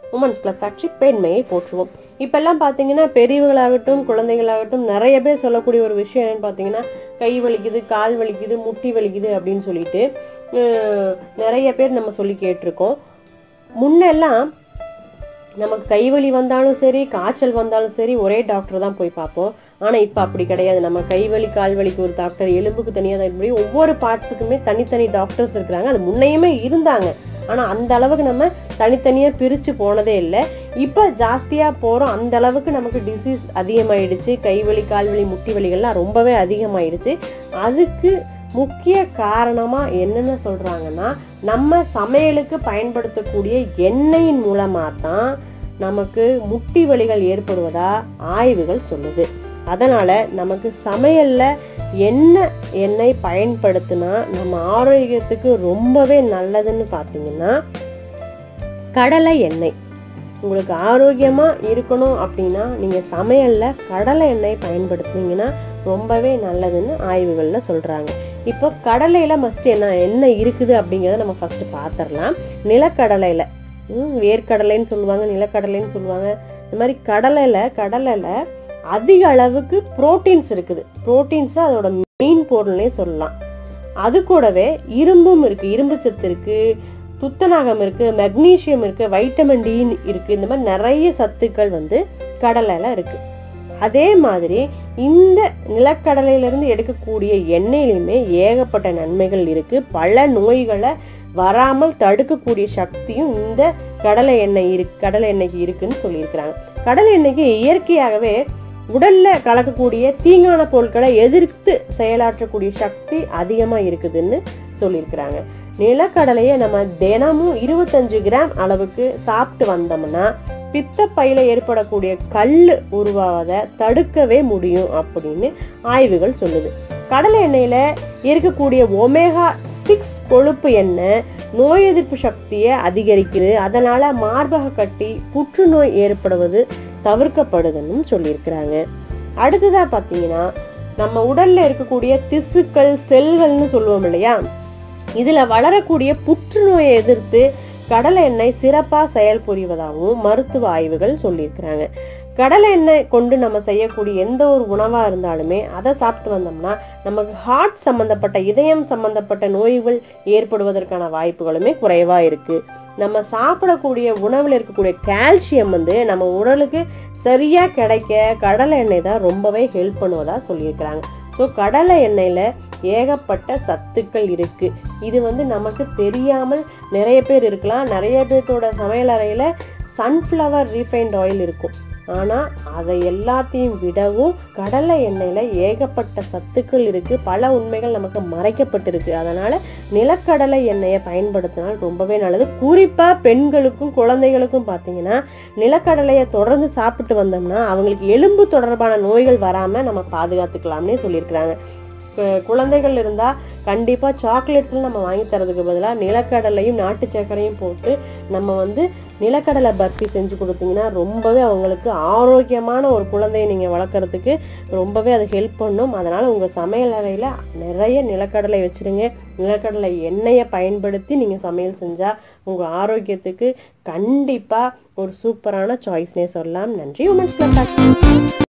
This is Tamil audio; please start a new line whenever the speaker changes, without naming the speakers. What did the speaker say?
உமன்ஸ் கிளப் ஃபேக்ட்ரி பெண்மையை போற்றுவோம் இப்பெல்லாம் பார்த்தீங்கன்னா பெரியவங்களாகட்டும் குழந்தைகளாகட்டும் நிறைய பேர் சொல்லக்கூடிய ஒரு விஷயம் என்னன்னு பார்த்தீங்கன்னா கை வலிக்குது கால் வலிக்குது முட்டி வலிக்குது அப்படின்னு சொல்லிட்டு அஹ், நிறைய பேர் நம்ம சொல்லி கேட்டிருக்கோம் முன்னெல்லாம் நமக்கு கைவலி வந்தாலும் சரி காய்ச்சல் வந்தாலும் சரி ஒரே டாக்டர் தான் போய் பார்ப்போம் ஆனால் இப்போ அப்படி கிடையாது நம்ம கைவலி கால்வலிக்கு ஒரு டாக்டர் எலும்புக்கு தனியாக இப்படி ஒவ்வொரு பார்ட்ஸுக்குமே தனித்தனி டாக்டர்ஸ் இருக்கிறாங்க அது முன்னையுமே இருந்தாங்க ஆனால் அந்த அளவுக்கு நம்ம தனித்தனியாக பிரித்து போனதே இல்லை இப்போ ஜாஸ்தியாக போகிறோம் அந்த அளவுக்கு நமக்கு டிசீஸ் அதிகமாயிடுச்சு கைவலி கால்வலி முட்டி வலிகள்லாம் ரொம்பவே அதிகமாயிடுச்சு அதுக்கு முக்கிய காரணமாக என்னென்ன சொல்கிறாங்கன்னா நம்ம சமையலுக்கு பயன்படுத்தக்கூடிய எண்ணெயின் மூலமாக தான் நமக்கு முட்டி வலிகள் ஏற்படுவதா ஆய்வுகள் சொல்லுது அதனால நமக்கு சமையல்ல என்ன எண்ணெய் பயன்படுத்தினா நம்ம ஆரோக்கியத்துக்கு ரொம்பவே நல்லதுன்னு பார்த்தீங்கன்னா கடலை எண்ணெய் உங்களுக்கு ஆரோக்கியமா இருக்கணும் அப்படின்னா நீங்க சமையல்ல கடலை எண்ணெய் பயன்படுத்துனீங்கன்னா ரொம்பவே நல்லதுன்னு ஆய்வுகள்ல சொல்றாங்க இப்போ கடலையில மஸ்ட் என்ன என்ன இருக்குது அப்படிங்கிறத நம்ம ஃபர்ஸ்ட் பார்த்துடலாம் நிலக்கடலையில ம், வேர்க்கடலைன்னு சொல்லுவாங்க நிலக்கடலைன்னு சொல்லுவாங்க இந்த மாதிரி கடலையில கடலையில அதிக அளவுக்கு புரோட்டீன்ஸ் இருக்குது புரோட்டீன்ஸ் அதோட மெயின் பொருள்னே சொல்லலாம் அது கூடவே இரும்பும் இருக்கு இரும்பு சத்து இருக்கு துத்தநாகம் இருக்கு மெக்னீசியம் இருக்கு வைட்டமின் டி இருக்கு இந்த மாதிரி நிறைய சத்துக்கள் வந்து கடலையில இருக்கு அதே மாதிரி இந்த நிலக்கடலையிலிருந்து எடுக்கக்கூடிய எண்ணெயிலுமே ஏகப்பட்ட நன்மைகள் இருக்கு பல நோய்களை வராமல் தடுக்கக்கூடிய சக்தியும் இந்த கடலை எண்ணெய் இருக்கு கடலை எண்ணெய்க்கு இருக்குன்னு சொல்லியிருக்கிறாங்க கடலை எண்ணெய்க்கு இயற்கையாகவே உடல்ல கலக்கக்கூடிய தீங்கான பொருட்களை எதிர்த்து செயலாற்றக்கூடிய சக்தி அதிகமா இருக்குதுன்னு சொல்லியிருக்கிறாங்க நிலக்கடலையை நம்ம தினமும் இருபத்தஞ்சு கிராம் அளவுக்கு சாப்பிட்டு வந்தோம்னா பித்தப்பையில ஏற்படக்கூடிய கல் உருவாவதை தடுக்கவே முடியும் அப்படின்னு ஆய்வுகள் சொல்லுது கடலை எண்ணெயில இருக்கக்கூடிய ஒமேகா சிக்ஸ் கொழுப்பு எண்ணெய் நோய் எதிர்ப்பு சக்தியை அதிகரிக்குது அதனால மார்பக கட்டி புற்றுநோய் ஏற்படுவது தவிர்க்கப்படுதுன்னு சொல்லியிருக்கிறாங்க அடுத்ததா பார்த்தீங்கன்னா நம்ம உடல்ல இருக்கக்கூடிய திசுக்கள் செல்கள்னு சொல்லுவோம் இல்லையா இதுல வளரக்கூடிய புற்றுநோயை எதிர்த்து கடலை எண்ணெய் சிறப்பா செயல்புரிவதாகவும் மருத்துவ ஆய்வுகள் சொல்லியிருக்கிறாங்க கடலை எண்ணெய் கொண்டு நம்ம செய்யக்கூடிய எந்த ஒரு உணவா இருந்தாலுமே அதை சாப்பிட்டு வந்தோம்னா நமக்கு ஹார்ட் சம்பந்தப்பட்ட இதயம் சம்பந்தப்பட்ட நோய்கள் ஏற்படுவதற்கான வாய்ப்புகளுமே குறைவா இருக்கு நம்ம சாப்பிடக்கூடிய உணவில் இருக்கக்கூடிய கால்சியம் வந்து நம்ம உடலுக்கு சரியா கிடைக்க கடலை எண்ணெய் தான் ரொம்பவே ஹெல்ப் பண்ணுவதா சொல்லியிருக்கிறாங்க ஸோ கடலை எண்ணெயில ஏகப்பட்ட சத்துக்கள் இருக்கு இது வந்து நமக்கு தெரியாமல் நிறைய பேர் இருக்கலாம் நிறைய பேர்த்தோட சமையல் அறையில சன்ஃப்ளவர் ரீஃபைண்ட் ஆயில் இருக்கும் ஆனா அதை எல்லாத்தையும் விடவும் கடலை எண்ணெயில ஏகப்பட்ட சத்துக்கள் இருக்கு பல உண்மைகள் நமக்கு மறைக்கப்பட்டிருக்கு அதனால நிலக்கடலை எண்ணெயை பயன்படுத்தினால் ரொம்பவே நல்லது குறிப்பா பெண்களுக்கும் குழந்தைகளுக்கும் பார்த்தீங்கன்னா நிலக்கடலையை தொடர்ந்து சாப்பிட்டு வந்தோம்னா அவங்களுக்கு எலும்பு தொடர்பான நோய்கள் வராம நம்ம பாதுகாத்துக்கலாம்னே சொல்லியிருக்கிறாங்க கு- குழந்தைகள் இருந்தா கண்டிப்பா சாக்லேட்ல நம்ம வாங்கி தரதுக்கு பதிலா நிலக்கடலையும் நாட்டு சர்க்கரையும் போட்டு நம்ம வந்து நிலக்கடலை பர்ஃபி செஞ்சு கொடுத்தீங்கன்னா ரொம்பவே அவங்களுக்கு ஆரோக்கியமான ஒரு குழந்தையை நீங்க வளர்க்கறதுக்கு ரொம்பவே அது ஹெல்ப் பண்ணும் அதனால உங்க சமையல் அறையில நிறைய நிலக்கடலை வச்சிருங்க நிலக்கடலை எண்ணெயை பயன்படுத்தி நீங்க சமையல் செஞ்சா உங்க ஆரோக்கியத்துக்கு கண்டிப்பா ஒரு சூப்பரான சாய்ஸ்னே சொல்லலாம் நன்றி உமன்ஸ் கிளப்